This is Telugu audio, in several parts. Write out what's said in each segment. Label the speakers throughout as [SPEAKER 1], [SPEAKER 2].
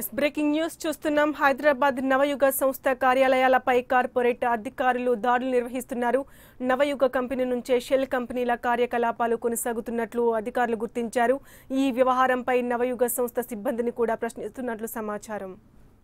[SPEAKER 1] ఎస్ బ్రేకింగ్ న్యూస్ చూస్తున్నాం హైదరాబాద్ నవయుగ సంస్థ కార్యాలయాలపై కార్పొరేట్ అధికారులు దాడులు నిర్వహిస్తున్నారు నవయుగ కంపెనీ నుంచే షెల్ కంపెనీల కార్యకలాపాలు కొనసాగుతున్నట్లు అధికారులు గుర్తించారు ఈ వ్యవహారంపై నవయుగ సంస్థ సిబ్బందిని కూడా ప్రశ్నిస్తున్నట్లు సమాచారం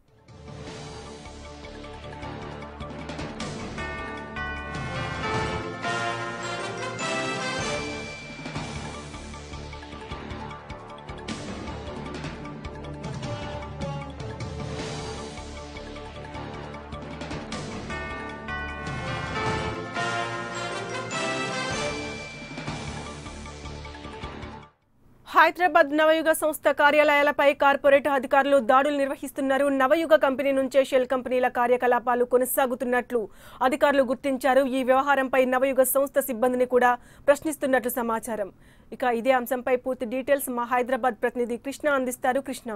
[SPEAKER 1] హైదరాబాద్ నవయుగ సంస్థ కార్యాలయాలపై కార్పొరేట్ అధికారులు దాడులు నిర్వహిస్తున్నారు నవయుగ కంపెనీ నుంచే షెల్ కంపెనీల కార్యకలాపాలు కొనసాగుతున్నట్లు అధికారులు గుర్తించారు ఈ వ్యవహారంపై నవయుగ సంస్థ సిబ్బందిని కూడా ప్రశ్నిస్తున్నట్లు సమాచారం ఇక ఇదే అంశంపై పూర్తి డీటెయిల్స్ మా హైదరాబాద్ ప్రతినిధి కృష్ణ అందిస్తారు కృష్ణ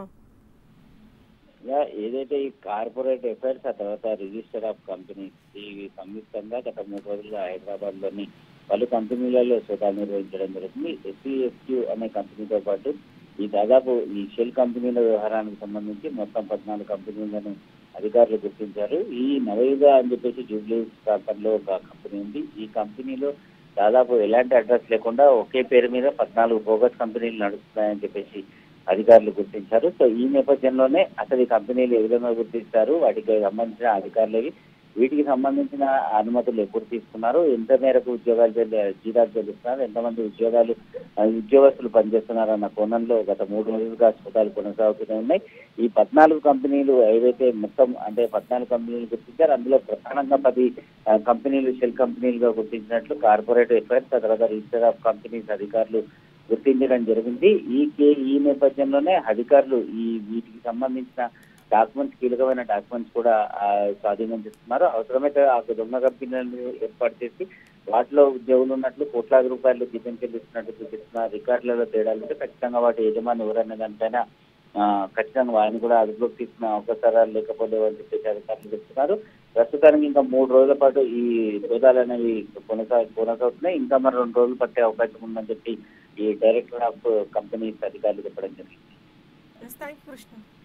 [SPEAKER 2] యా, ఏదైతే ఈ కార్పొరేట్ అఫైర్స్ ఆ తర్వాత రిజిస్టర్ ఆఫ్ కంపెనీస్ ఇవి సంయుక్తంగా గత మూడు రోజులుగా హైదరాబాద్ లోని పలు కంపెనీలలో సోదాలు నిర్వహించడం జరుగుతుంది ఎస్సీఎస్క్యూ అనే కంపెనీతో పాటు ఈ దాదాపు ఈ షెల్ కంపెనీల వ్యవహారానికి సంబంధించి మొత్తం పద్నాలుగు కంపెనీలను అధికారులు గుర్తించారు ఈ నవయుగ అని చెప్పేసి జూబ్లీస్ ప్రాంతంలో ఒక కంపెనీ ఉంది ఈ కంపెనీలో దాదాపు ఎలాంటి అడ్రస్ లేకుండా ఒకే పేరు మీద పద్నాలుగు బోగస్ కంపెనీలు నడుస్తున్నాయని చెప్పేసి అధికారులు గుర్తించారు సో ఈ నేపథ్యంలోనే అసలు ఈ కంపెనీలు ఏ విధంగా గుర్తిస్తారు వాటికి సంబంధించిన అధికారులవి వీటికి సంబంధించిన అనుమతులు ఎప్పుడు తీసుకున్నారు ఎంత మేరకు ఉద్యోగాలు చెల్లి- జీతాలు చెల్లిస్తున్నారు ఎంతమంది ఉద్యోగాలు ఆ, ఉద్యోగస్తులు పనిచేస్తున్నారు అన్న కోణంలో గత మూడు రోజులుగా సోదాలు కొనసాగుతూనే ఉన్నాయి ఈ పద్నాలుగు కంపెనీలు ఏవైతే మొత్తం అంటే పద్నాలుగు కంపెనీలు గుర్తించారు అందులో ప్రధానంగా పది ఆ, కంపెనీలు షెల్ కంపెనీలుగా గుర్తించినట్లు కార్పొరేట్ అఫైర్స్ ఆ తర్వాత రిజిస్టర్ ఆఫ్ కంపెనీస్ అధికారులు గుర్తించడం జరిగింది ఈ కే ఈ నేపథ్యంలోనే అధికారులు ఈ వీటికి సంబంధించిన డాక్యుమెంట్స్ కీలకమైన డాక్యుమెంట్స్ కూడా ఆ, స్వాధీనం చేస్తున్నారు అవసరమైతే ఆ దొంగ కంపెనీలను ఏర్పాటు చేసి వాటిలో ఉద్యోగులు ఉన్నట్లు కోట్లాది రూపాయలు జీతం చెల్లిస్తున్నట్టు చూపిస్తున్న రికార్డులలో తేడాలు ఉంటే ఖచ్చితంగా వాటి యజమాని ఎవరనే దానిపైన ఆ, ఖచ్చితంగా వారిని కూడా అదుపులోకి తీసుకున్న అవకాశాలు లేకపోలేవు అని చెప్పేసి అధికారులు చెప్తున్నారు ప్రస్తుతానికి ఇంకా మూడు రోజుల పాటు ఈ సోదాలు అనేవి కొనసా కొనసాగుతున్నాయి ఇంకా మరి రెండు రోజులు పట్టే అవకాశం ఉందని చెప్పి ఈ డైరెక్టర్ ఆఫ్ కంపెనీస్ అధికారులు చెప్పడం జరిగింది
[SPEAKER 1] థ్యాంక్ కృష్ణ